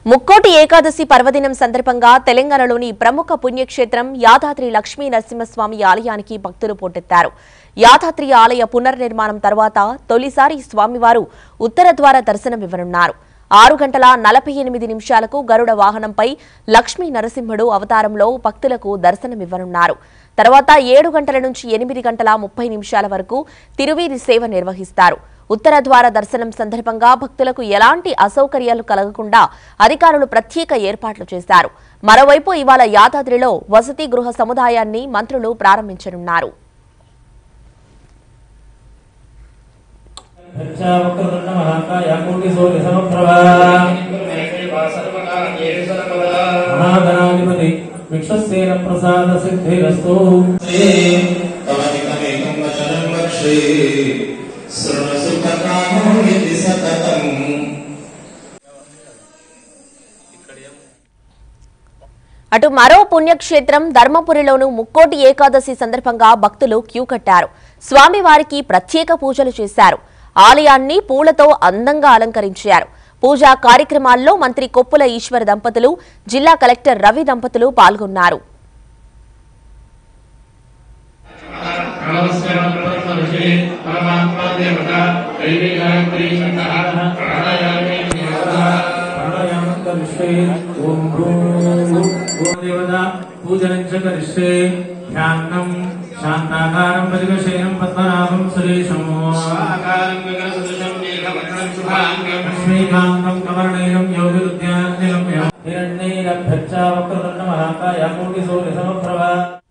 ముక్కోటి ఏకాదశి పర్వదినం సందర్భంగా తెలంగాణలోని ప్రముఖ పుణ్యక్షేత్రం యాదాద్రి లక్ష్మీ నరసింహస్వామి ఆలయానికి భక్తులు పోటెత్తారు యాదాద్రి ఆలయ పునర్నిర్మాణం తర్వాత తొలిసారి స్వామివారు ఉత్తర ద్వార దర్శనమివ్వనున్నారు ఆరు గంటల నలభై ఎనిమిది నిమిషాలకు గరుడ వాహనంపై లక్ష్మీ నరసింహుడు అవతారంలో భక్తులకు దర్శనమివ్వనున్నారు తర్వాత ఏడు గంటల నుంచి ఎనిమిది గంటల ముప్పై నిమిషాల వరకు తిరువీధి సేవ నిర్వహిస్తారు ఉత్తర ద్వార దర్శనం సందర్భంగా భక్తులకు ఎలాంటి అసౌకర్యాలు కలగకుండా అధికారులు ప్రత్యేక ఏర్పాట్లు చేశారు మరోవైపు ఇవాళ యాదాద్రిలో వసతి గృహ సముదాయాన్ని మంత్రులు ప్రారంభించనున్నారు మహాగణాధిపతి విక్షసేన ప్రసాద సిద్ధిరస్తు తమనికమేకం వచనం వక్షే శృణసుఖకామో యది సతతం అటు మరో పుణ్యక్షేత్రం ధర్మపురిలోను ముక్కోటి ఏకాదశి సందర్భంగా భక్తులు క్యూ కట్టారు స్వామివారికి ప్రత్యేక పూజలు చేశారు ఆలయాన్ని పూలతో అందంగా అలంకరించారు పూజా కార్యక్రమాల్లో మంత్రి కొప్పుల ఈశ్వర దంపతులు జిల్లా కలెక్టర్ రవి దంపతులు పాల్గొన్నారు ప్రాణాయామకరిష్యే ఓం భూం ఓం దేవత పూజనం చ కరిష్యే ధ్యానం శాంతాకారం పరిగశయనం పద్మనాభం సురేశం లక్ష్మీకాంతం కమరణీయం యోగిరుద్యానిలం హిరణ్యైరభ్యచ్చ వక్రతుण्ड మహాకాయ కోటి సూర్య సమప్రభ